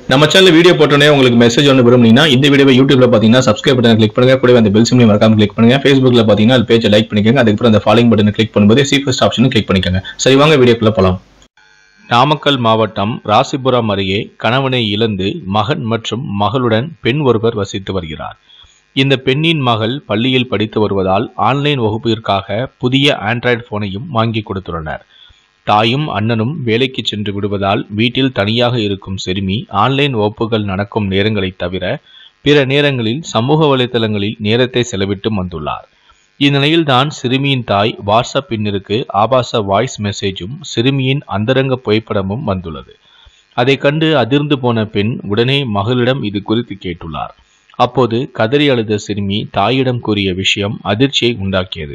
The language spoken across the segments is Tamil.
நம்ம சேனல் வீடியோ போட்டோன்னே உங்களுக்கு மெசேஜ் ஒன்று விரும்புனீங்கன்னா இந்த வீடியோவை யூடியூப்ல பார்த்தீங்கன்னா சப்ஸ்கிரைப் பட்டன் கிளிக் பண்ணுங்க கூடவே அந்த பெல் சிம்லையும் மறக்காம கிளிக் பண்ணுங்க ஃபேஸ்புக்ல பார்த்தீங்கன்னா அது பேஜை லைக் பண்ணிக்கோங்க அதுக்கப்புறம் அந்த ஃபாலோயிங் பட்டனை கிளிக் பண்ணும்போது சி ஃபர்ஸ்ட் ஆப்ஷனும் கிளிக் பண்ணிக்கோங்க சரி வாங்க வீடியோக்குள்ள போலாம் நாமக்கல் மாவட்டம் ராசிபுரம் அருகே கணவனை இழந்து மகன் மற்றும் மகளுடன் பெண் ஒருவர் வசித்து வருகிறார் இந்த பெண்ணின் மகள் பள்ளியில் படித்து வருவதால் ஆன்லைன் வகுப்பிற்காக புதிய ஆண்ட்ராய்டு போனையும் வாங்கி கொடுத்துள்ளனர் தாயும் அண்ணனும் வேலைக்கு சென்று விடுவதால் வீட்டில் தனியாக இருக்கும் சிறுமி ஆன்லைன் வகுப்புகள் நடக்கும் நேரங்களைத் தவிர பிற நேரங்களில் சமூக வலைதளங்களில் நேரத்தை செலவிட்டு வந்துள்ளார் இந்நிலையில்தான் சிறுமியின் தாய் வாட்ஸ்அப் எண்ணிற்கு ஆபாச வாய்ஸ் மெசேஜும் சிறுமியின் அந்தரங்க புகைப்படமும் வந்துள்ளது அதை கண்டு அதிர்ந்து போன பெண் உடனே மகளிடம் இது குறித்து கேட்டுள்ளார் அப்போது கதறி அழுத சிறுமி தாயிடம் கூறிய விஷயம் அதிர்ச்சியை உண்டாக்கியது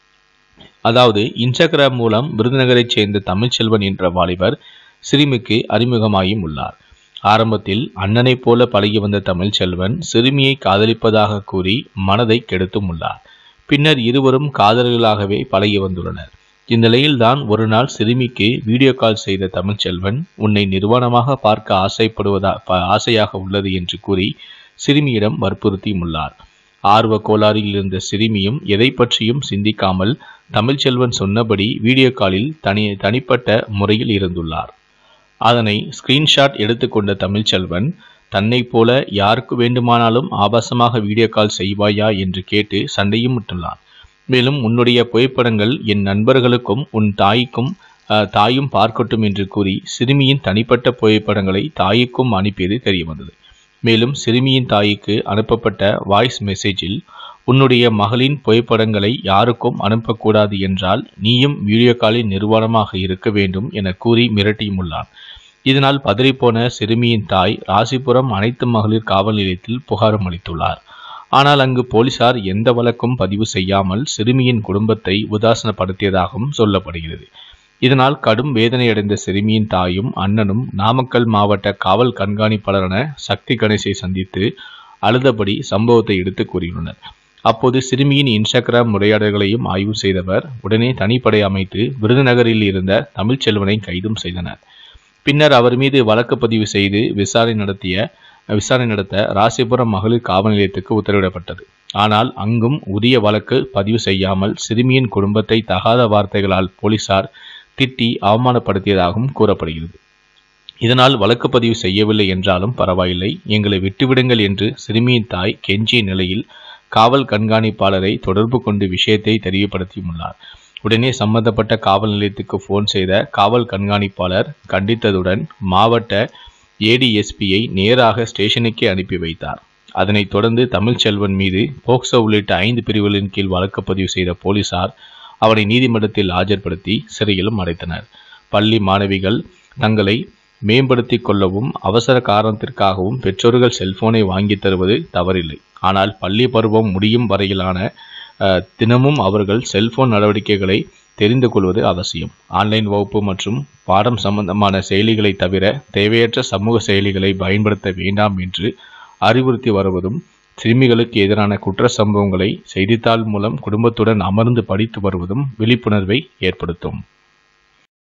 அதாவது இன்ஸ்டாகிராம் மூலம் விருதுநகரைச் சேர்ந்த தமிழ்ச்செல்வன் என்ற வாலிபர் சிறுமிக்கு அறிமுகமாயும் உள்ளார் ஆரம்பத்தில் அண்ணனைப் போல பழகி வந்த தமிழ்ச்செல்வன் சிறுமியை காதலிப்பதாக கூறி மனதை கெடுத்தும் உள்ளார் பின்னர் இருவரும் காதலர்களாகவே பழகி வந்துள்ளனர் இந்நிலையில்தான் ஒரு நாள் சிறுமிக்கு வீடியோ கால் செய்த தமிழ்ச்செல்வன் உன்னை நிர்வாணமாக பார்க்க ஆசைப்படுவதா ப- ஆசையாக உள்ளது என்று கூறி சிறுமியிடம் வற்புறுத்தியும் உள்ளார் ஆர்வ கோளாறில் இருந்த சிறுமியும் எதை பற்றியும் சிந்திக்காமல் தமிழ்ச்செல்வன் சொன்னபடி வீடியோ காலில் தனி தனிப்பட்ட முறையில் இருந்துள்ளார் அதனை ஸ்கிரீன்ஷாட் எடுத்துக்கொண்ட தமிழ்ச்செல்வன் தன்னைப் போல யாருக்கு வேண்டுமானாலும் ஆபாசமாக வீடியோ கால் செய்வாயா என்று கேட்டு சண்டையும் விட்டுள்ளார் மேலும் உன்னுடைய புகைப்படங்கள் என் நண்பர்களுக்கும் உன் தாய்க்கும் அஹ், தாயும் பார்க்கட்டும் என்று கூறி சிறுமியின் தனிப்பட்ட புகைப்படங்களை தாய்க்கும் அனுப்பியது தெரியவந்தது மேலும் சிறுமியின் தாய்க்கு அனுப்பப்பட்ட வாய்ஸ் மெசேஜில் உன்னுடைய மகளின் புகைப்படங்களை யாருக்கும் அனுப்பக்கூடாது என்றால் நீயும் வீடியோ காலில் நிர்வாணமாக இருக்க வேண்டும் என கூறி மிரட்டியும் உள்ளார் இதனால் பதறிப்போன சிறுமியின் தாய் ராசிபுரம் அனைத்து மகளிர் காவல் நிலையத்தில் புகாரும் அளித்துள்ளார் ஆனால் அங்கு போலீசார் எந்த வழக்கும் பதிவு செய்யாமல் சிறுமியின் குடும்பத்தை உதாசனப்படுத்தியதாகவும் சொல்லப்படுகிறது இதனால் கடும் வேதனையடைந்த சிறுமியின் தாயும் அண்ணனும் நாமக்கல் மாவட்ட காவல் கண்காணிப்பாளரான சக்தி கணேசை சந்தித்து அழுதபடி சம்பவத்தை எடுத்து கூறியுள்ளனர் அப்போது சிறுமியின் இன்ஸ்டாகிராம் உரையாடல்களையும் ஆய்வு செய்தவர் உடனே தனிப்படை அமைத்து விருதுநகரில் இருந்த தமிழ்ச்செல்வனை கைதும் செய்தனர் பின்னர் அவர் மீது வழக்கு பதிவு செய்து விசாரணை நடத்திய விசாரணை நடத்த ராசிபுரம் மகளிர் காவல் நிலையத்துக்கு உத்தரவிடப்பட்டது ஆனால் அங்கும் உரிய வழக்கு பதிவு செய்யாமல் சிறுமியின் குடும்பத்தை தகாத வார்த்தைகளால் போலீசார் திட்டி அவமானப்படுத்தியதாகவும் கூறப்படுகிறது இதனால் வழக்கு பதிவு செய்யவில்லை என்றாலும் பரவாயில்லை எங்களை விட்டுவிடுங்கள் என்று சிறுமியின் தாய் கெஞ்சிய நிலையில் காவல் கண்காணிப்பாளரை தொடர்பு கொண்டு விஷயத்தை தெரியப்படுத்தியுள்ளார் உடனே சம்பந்தப்பட்ட காவல் நிலையத்துக்கு போன் செய்த காவல் கண்காணிப்பாளர் கண்டித்ததுடன் மாவட்ட ஏடிஎஸ்பியை நேராக ஸ்டேஷனுக்கே அனுப்பி வைத்தார் அதனைத் தொடர்ந்து தமிழ்ச்செல்வன் மீது போக்சோ உள்ளிட்ட ஐந்து பிரிவுகளின் கீழ் வழக்கு பதிவு செய்த போலீசார் அவனை நீதிமன்றத்தில் ஆஜர்படுத்தி சிறையிலும் அடைத்தனர் பள்ளி மாணவிகள் தங்களை மேம்படுத்திக் கொள்ளவும் அவசர காரணத்திற்காகவும் பெற்றோர்கள் செல்போனை வாங்கித் தருவது தவறில்லை ஆனால் பள்ளி பருவம் முடியும் வரையிலான அஹ், தினமும் அவர்கள் செல்போன் நடவடிக்கைகளை தெரிந்து கொள்வது அவசியம் ஆன்லைன் வகுப்பு மற்றும் பாடம் சம்பந்தமான செயலிகளை தவிர தேவையற்ற சமூக செயலிகளை பயன்படுத்த வேண்டாம் என்று அறிவுறுத்தி வருவதும் சிறுமிகளுக்கு எதிரான குற்ற சம்பவங்களை செய்தித்தாள் மூலம் குடும்பத்துடன் அமர்ந்து படித்து வருவதும் விழிப்புணர்வை ஏற்படுத்தும்